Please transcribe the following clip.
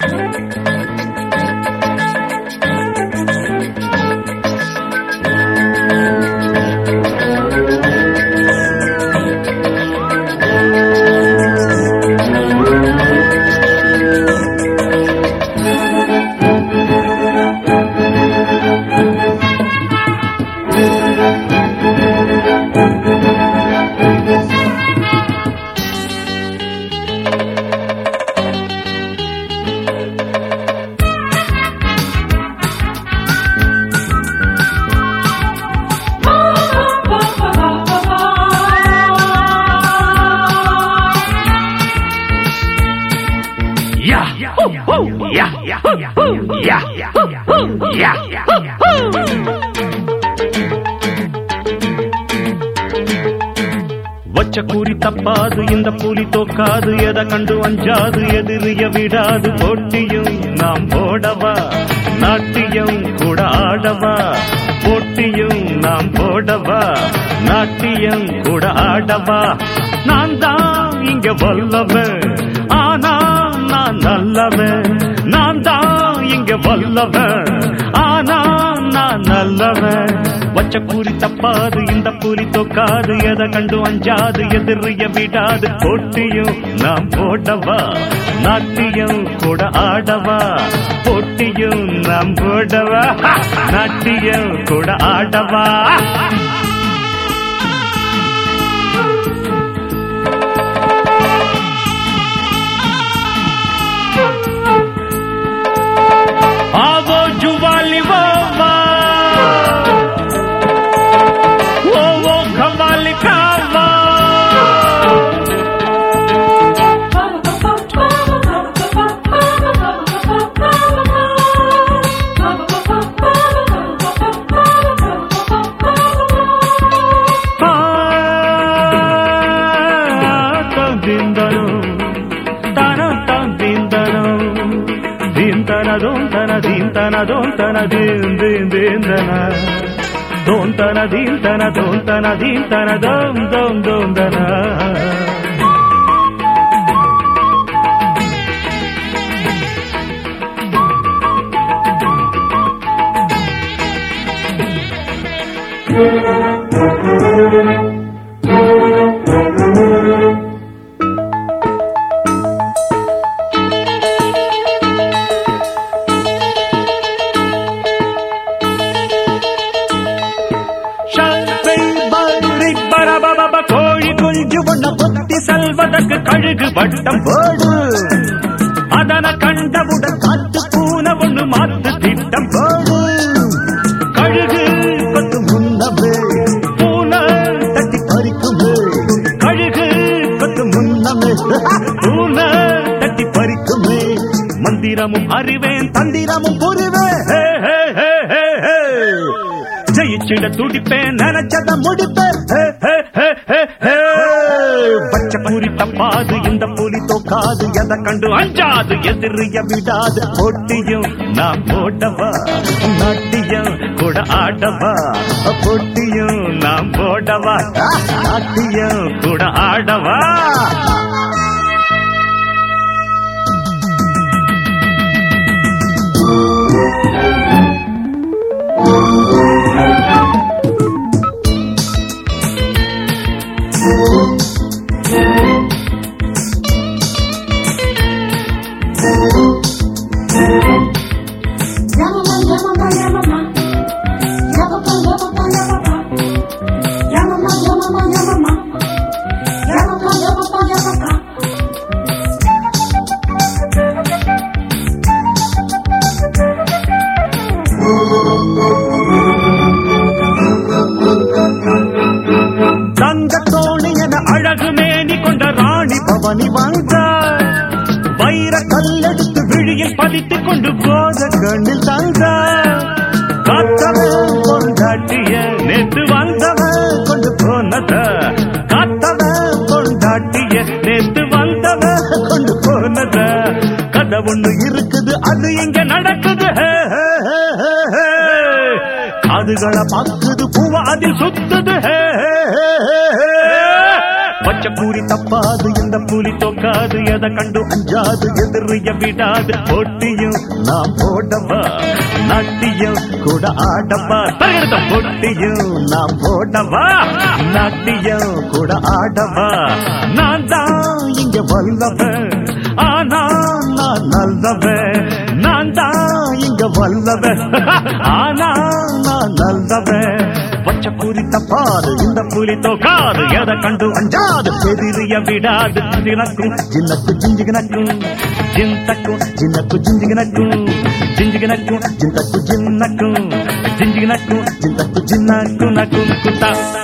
Yeah, yeah, yeah, yeah, yeah, yeah, yeah. வச்ச கூறி தப்பாது இந்த புலி தோக்காது எதை கண்டு அஞ்சாது எதிரிய விடாது போட்டியும் நாம் போடவா நாட்டியம் கூட ஆடவா போட்டியும் நாம் போடவா நாட்டியம் கூட ஆடவா நான் தான் இங்க வல்லவன் ஆனா நான் நல்லவன் நான் தான் இங்க வல்லவன் ஆனா நான் நல்லவன் வச்ச கூறி தப்பாது இந்த புலி தொக்காது எதை கண்டு அஞ்சாது எதிரிய விடாது போட்டியும் நாம் போடவா நாட்டியம் கூட ஆடவா போட்டியும் நாம் போடவா நாட்டியம் கூட ஆடவா आवो जुवाली वो वो वो खवाली खावा tam dindano tana tam dindano dintana dontana dintana dontana din din dindana dontana dintana dontana dintana dom dom dondana ஷல்வை பரி பரபபப கோழி குஞ்சு ஒண்ண பொத்தி செல்வதற்கு கழுகு வட்டம் போடு அதன கண்டவுடன் காத்து பூனை ஒண்ணு மாத்து திட்டம் போடு கழுகு கொத்து முன்னமே பூனை தட்டி பறிக்குமே கழுகு கொத்து முன்னமே பூனை தட்டி பறிக்குமே மந்திரமும் அறிவேன் தந்திரமும் புரிவேன் ஹே, ஹே, ஹே, ஹே, ஹே. ஜெயிச்சிட துடிப்பேன் நினைச்சத முடிப்பேன் ஹே, ஹே, ஹே, ஹே, ஹே. பச்சை பூரி தப்பாது இந்த புலி தோக்காது எதை கண்டு அஞ்சாது எதிரிய விடாது போட்டியும் நான் போடவா நாட்டியம் கூட ஆடவா போட்டியும் நான் போடவா நாட்டியம் கூட ஆடவா தங்க தோணி என அழகு மேனி கொண்ட ராணி பவனி வந்தாள் வைர கல்லெடுத்து விழியில் பதித்துக் கொண்டு போத கண்ணில் தந்தாள் காத்தவன் கொண்டாட்டிய நேற்று வந்தவன் கொண்டு போனத காத்தவன் கொண்டாட்டிய நேற்று வந்தவன் கொண்டு போனத கதை ஒண்ணு இருக்குது அது இங்க நடக்குது ஹே, ஹே, ஹே, ஹே, ஹே. காதுகளை பாக்குது பூவா அதில் சுத்துது ஹே, ஹே, ஹே, ஹே, ஹே. பச்சை பூரி தப்பாது இந்த புலி தோக்காது எதை கண்டு அஞ்சாது எதிரிய விடாது போட்டியும் நாம் போடவா நாட்டியம் கூட ஆடவா தருகிறத போட்டியும் நாம் போடவா நாட்டியம் கூட ஆடவா நான் தான் இங்க வல்லவன் ஆனா நான் நல்லவன் நான் தான் இங்க வல்லவன் ஆனா நான் நல்லவன் பச்சை பூரி தப்பாது இந்த புலி தோக்காது எதை கண்டு அஞ்சாது எதிரிய விடாது தினக்கும் ஜின்னக்கு ஜிஞ்சிகனக்கும் ஜிந்தக்கும் ஜின்னக்கு ஜிஞ்சிகனக்கும் ஜிஞ்சிகனக்கும் ஜிந்தக்கு ஜின்னக்கும் ஜிஞ்சிகனக்கும் ஜிந்தக்கு ஜின்னக்கு நக்கும் குத்தா